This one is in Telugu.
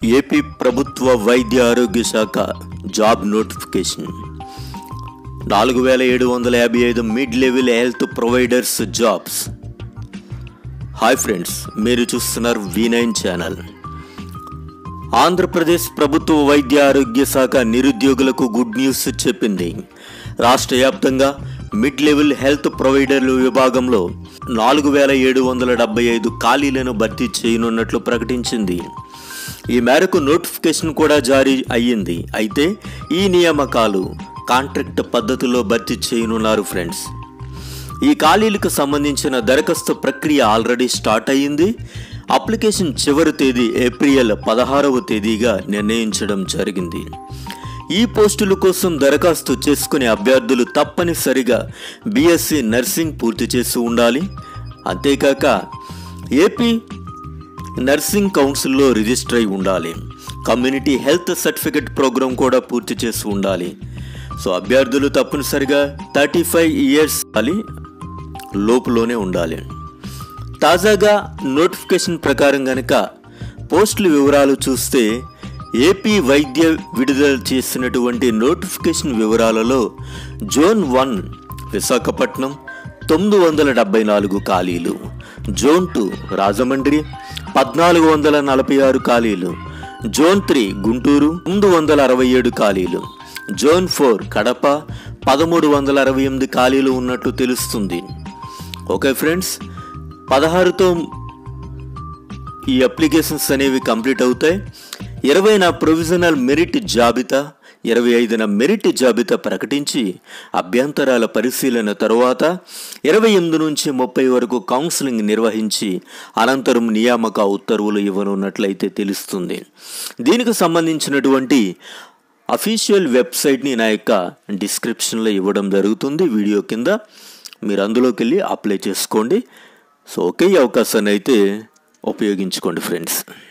ఏపీ ప్రభుత్వ వైద్య ఆరోగ్య శాఖ జాబ్ నోటిఫికేషన్ నాలుగు వేల ఏడు వందల యాభై ఐదు mid level health providers jobs hi friends మీరు చూస్తున్నారు వి నైన్ ఛానల్ ఆంధ్రప్రదేశ్ ప్రభుత్వ వైద్య ఆరోగ్య శాఖ నిరుద్యోగులకు గుడ్ న్యూస్ చెప్పింది రాష్ట్ర వ్యాప్తంగా మిడ్ లెవెల్ హెల్త్ ప్రొవైడర్ల విభాగంలో నాలుగు వేల ఏడు వందల డెబ్బై ఐదు ఖాళీలను భర్తీ చేయనున్నట్లు ప్రకటించింది ఈ మేరకు నోటిఫికేషన్ కూడా జారీ అయ్యింది అయితే ఈ నియామకాలు కాంట్రాక్ట్ పద్ధతిలో భర్తీ చేయనున్నారు ఫ్రెండ్స్ ఈ ఖాళీలకు సంబంధించిన దరఖాస్తు ప్రక్రియ ఆల్రెడీ స్టార్ట్ అయ్యింది అప్లికేషన్ చివరి తేదీ ఏప్రిల్ పదహారవ తేదీగా నిర్ణయించడం జరిగింది ఈ పోస్టుల కోసం దరఖాస్తు చేసుకునే అభ్యర్థులు తప్పనిసరిగా బీఎస్సీ నర్సింగ్ పూర్తి చేసి ఉండాలి అంతేకాక ఏపీ నర్సింగ్ కౌన్సిల్లో రిజిస్టర్ అయి ఉండాలి కమ్యూనిటీ హెల్త్ సర్టిఫికెట్ ప్రోగ్రామ్ కూడా పూర్తి చేసి ఉండాలి సో అభ్యర్థులు తప్పనిసరిగా థర్టీ ఫైవ్ ఇయర్స్ ali లోపులోనే ఉండాలి తాజాగా నోటిఫికేషన్ ప్రకారం గనక పోస్టుల వివరాలు చూస్తే ఏపీ వైద్య విడుదల చేసినటువంటి నోటిఫికేషన్ వివరాలలో జోన్ వన్ విశాఖపట్నం తొమ్మిది వందల డెబ్బై నాలుగు ఖాళీలు జోన్ టూ రాజమండ్రి పద్నాలుగు వందల నలభై ఆరు ఖాళీలు జోన్ త్రీ గుంటూరు తొమ్మిది వందల అరవై ఏడు ఖాళీలు జోన్ ఫోర్ కడప పదమూడు వందల అరవై ఎనిమిది ఖాళీలు ఉన్నట్లు తెలుస్తుంది ఓకే ఫ్రెండ్స్ పదహారుతో ఈ అప్లికేషన్స్ అనేవి కంప్లీట్ అవుతాయి ఇరవైన ప్రొవిజనల్ మెరిట్ జాబితా ఇరవై ఐదున మెరిట్ జాబితా ప్రకటించి అభ్యంతరాల పరిశీలన తరువాత ఇరవై ఎనిమిది నుంచి ముప్పై వరకు కౌన్సిలింగ్ నిర్వహించి అనంతరం నియామక ఉత్తర్వులు ఇవ్వనున్నట్లయితే తెలుస్తుంది దీనికి సంబంధించినటువంటి అఫీషియల్ వెబ్సైట్ని నా యొక్క డిస్క్రిప్షన్లో ఇవ్వడం జరుగుతుంది వీడియో కింద మీరు అందులోకి వెళ్ళి అప్లై చేసుకోండి సో ఒకే అవకాశాన్ని అయితే ఉపయోగించుకోండి ఫ్రెండ్స్